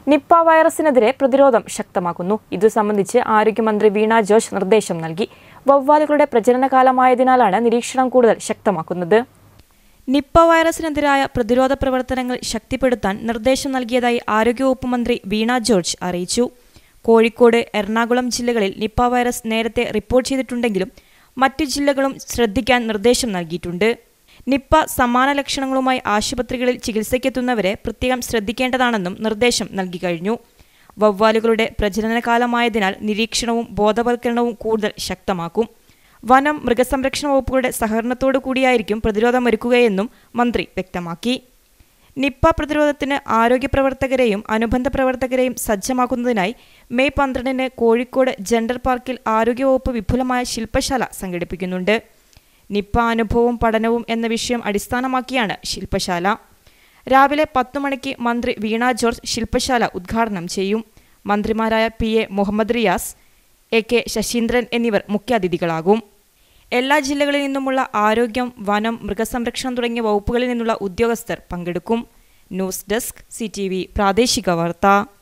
Nipah വൈറസിനെതിരെ പ്രതിരോധം ശക്തമാക്കുന്നു ഇതു സംബന്ധിച്ച് ആരോഗ്യമന്ത്രി വീണ ജോർജ് നിർദ്ദേശം നൽകി വവ്വാലുകളുടെ പ്രജനനകാലമായതിനാലാണ് നിരീക്ഷണം കൂടുതൽ ശക്തമാക്കുന്നത് നിപ്പ വൈറസിനെതിരായ പ്രതിരോധ പ്രവർത്തനങ്ങൾ ശക്തിപ്പെടുത്താൻ നിർദ്ദേശം നൽകിയതായി ആരോഗ്യവകുപ്പ് മന്ത്രി വീണ ജോർജ് അറിയിച്ചു കോഴിക്കോട് എറണാകുളം ജില്ലകളിൽ നിപ്പ വൈറസ് നേരത്തെ റിപ്പോർട്ട് ചെയ്തിട്ടുണ്ടെങ്കിലും മറ്റു ജില്ലകളും ശ്രദ്ധിക്കാൻ നിർദ്ദേശം നൽകിയിട്ടുണ്ട് നിപ്പ സമാന ലക്ഷണങ്ങളുമായി ആശുപത്രികളിൽ ചികിത്സയ്ക്കെത്തുന്നവരെ പ്രത്യേകം ശ്രദ്ധിക്കേണ്ടതാണെന്നും നിർദ്ദേശം നൽകി കഴിഞ്ഞു വവ്വാലുകളുടെ പ്രജനനകാലമായതിനാൽ നിരീക്ഷണവും ബോധവൽക്കരണവും കൂടുതൽ ശക്തമാക്കും വനം മൃഗസംരക്ഷണ വകുപ്പുകളുടെ സഹകരണത്തോടു കൂടിയായിരിക്കും പ്രതിരോധമൊരുക്കുകയെന്നും മന്ത്രി വ്യക്തമാക്കി നിപ്പ പ്രതിരോധത്തിന് ആരോഗ്യ പ്രവർത്തകരെയും അനുബന്ധ പ്രവർത്തകരെയും സജ്ജമാക്കുന്നതിനായി മെയ് പന്ത്രണ്ടിന് കോഴിക്കോട് ജെൻഡർ പാർക്കിൽ ആരോഗ്യവകുപ്പ് വിപുലമായ ശില്പശാല സംഘടിപ്പിക്കുന്നുണ്ട് നിപ്പ അനുഭവവും പഠനവും എന്ന വിഷയം അടിസ്ഥാനമാക്കിയാണ് ശില്പശാല രാവിലെ പത്തു മണിക്ക് മന്ത്രി വീണ ജോർജ് ശില്പശാല ഉദ്ഘാടനം ചെയ്യും മന്ത്രിമാരായ പി എ മുഹമ്മദ് റിയാസ് എ കെ ശശീന്ദ്രൻ എന്നിവർ മുഖ്യാതിഥികളാകും എല്ലാ ജില്ലകളിൽ നിന്നുമുള്ള ആരോഗ്യം വനം മൃഗസംരക്ഷണം തുടങ്ങിയ വകുപ്പുകളിൽ നിന്നുള്ള ഉദ്യോഗസ്ഥർ പങ്കെടുക്കും ന്യൂസ് ഡെസ്ക് സി പ്രാദേശിക വാർത്ത